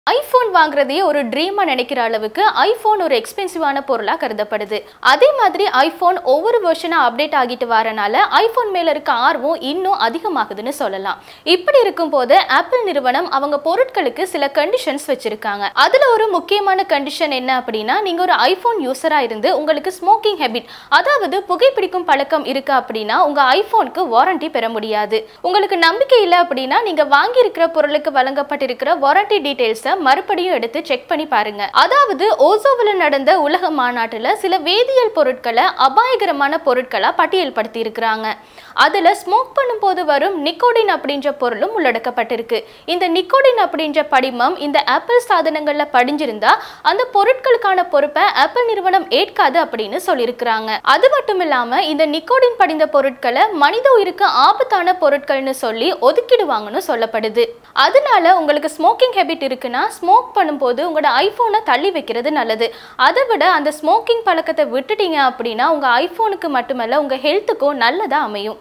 iPhone வாங்குறதையே ஒரு ட்ரீமா நினைக்கிற அளவுக்கு ஐஃபோன் ஒரு எக்ஸ்பென்சிவான பொருளா கருதப்படுது அதே மாதிரி ஐஃபோன் ஒவ்வொரு வருஷனா அப்டேட் ஆகிட்டு வரனால ஐஃபோன் மேல இருக்க ஆர்வம் இன்னும் அதிகமாகுதுன்னு சொல்லலாம் இப்படி இருக்கும்போது ஆப்பிள் நிறுவனம் அவங்க பொருட்களுக்கு சில கண்டிஷன்ஸ் வச்சிருக்காங்க அதுல ஒரு முக்கியமான கண்டிஷன் என்ன அப்படின்னா நீங்க ஒரு ஐஃபோன் யூசரா இருந்து உங்களுக்கு ஸ்மோக்கிங் ஹேபிட் அதாவது புகைப்பிடிக்கும் பழக்கம் இருக்கு அப்படின்னா உங்க ஐஃபோனுக்கு வாரண்டி பெற முடியாது உங்களுக்கு நம்பிக்கை இல்லை அப்படின்னா நீங்க வாங்கியிருக்கிற பொருளுக்கு வழங்கப்பட்டிருக்கிற வாரண்டி டீடைல்ஸை மறுபடியும் எடுத்து செக் பண்ணி பாருங்க அதாவது ஓசோவில் நடந்த உலக மாநாட்டுல சில வேதியியல் பொருட்களை அபாயகரமான பொருட்களா பட்டியல்படுத்தி இருக்கிறாங்க அதுல ஸ்மோக் பண்ணும்போது வரும் நிக்கோடின் அப்படின்ற பொருளும் உள்ளடக்கப்பட்டிருக்கு இந்த நிக்கோடின் அப்படின்ற படிமம் இந்த ஆப்பிள் சாதனங்கள்ல படிஞ்சிருந்தா அந்த பொருட்களுக்கான பொறுப்பை ஆப்பிள் நிறுவனம் ஏற்காது அப்படின்னு சொல்லியிருக்கிறாங்க அது மட்டும் இல்லாம இந்த நிக்கோடின் படிந்த பொருட்களை மனித உயிருக்கு ஆபத்தான பொருட்கள்னு சொல்லி ஒதுக்கிடுவாங்கன்னு சொல்லப்படுது அதனால உங்களுக்கு ஸ்மோக்கிங் ஹேபிட் இருக்குன்னா ஸ்மோக் பண்ணும்போது உங்களோட ஐஃபோனை தள்ளி வைக்கிறது நல்லது அதை விட அந்த ஸ்மோக்கிங் பழக்கத்தை விட்டுட்டீங்க அப்படின்னா உங்க ஐஃபோனுக்கு மட்டுமல்ல உங்க ஹெல்த்துக்கும் நல்லதா அமையும்